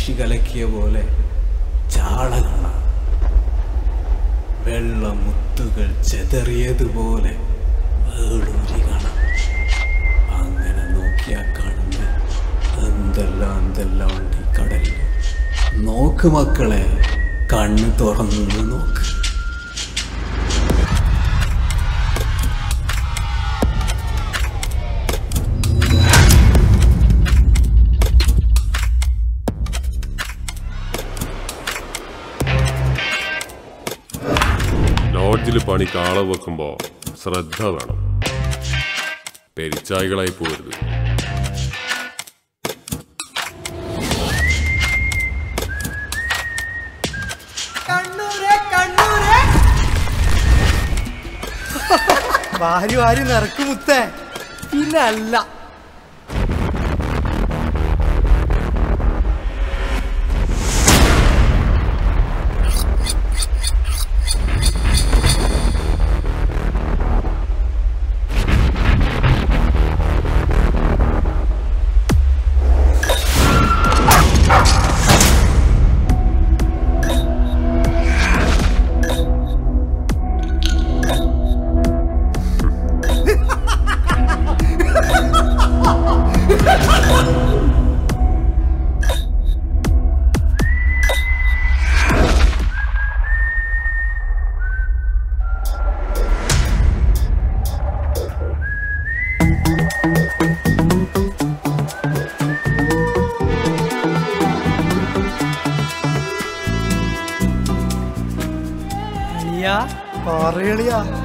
പക്ഷി കലക്കിയ പോലെ ചാള കാണാം വെള്ളമുത്തുകൾ ചെതറിയതുപോലെ വേളൂരി കാണാം അങ്ങനെ നോക്കിയാ കാണുന്ന എന്തെല്ലാം എന്തെല്ലാം ഉണ്ട് ഈ കടലിൽ നോക്ക് മക്കളെ കണ്ണ് തുറന്ന് നോക്ക് ലോഡ്ജിൽ പണി കാള വെക്കുമ്പോ ശ്രദ്ധ വേണം പെരിച്ചായികളായി പോകരുത് കണ്ണൂരെ കണ്ണൂരെ വാരി വാരി നിറക്കും മുത്തേ പിന്നെ അല്ല അളിയാ പറയളിയാ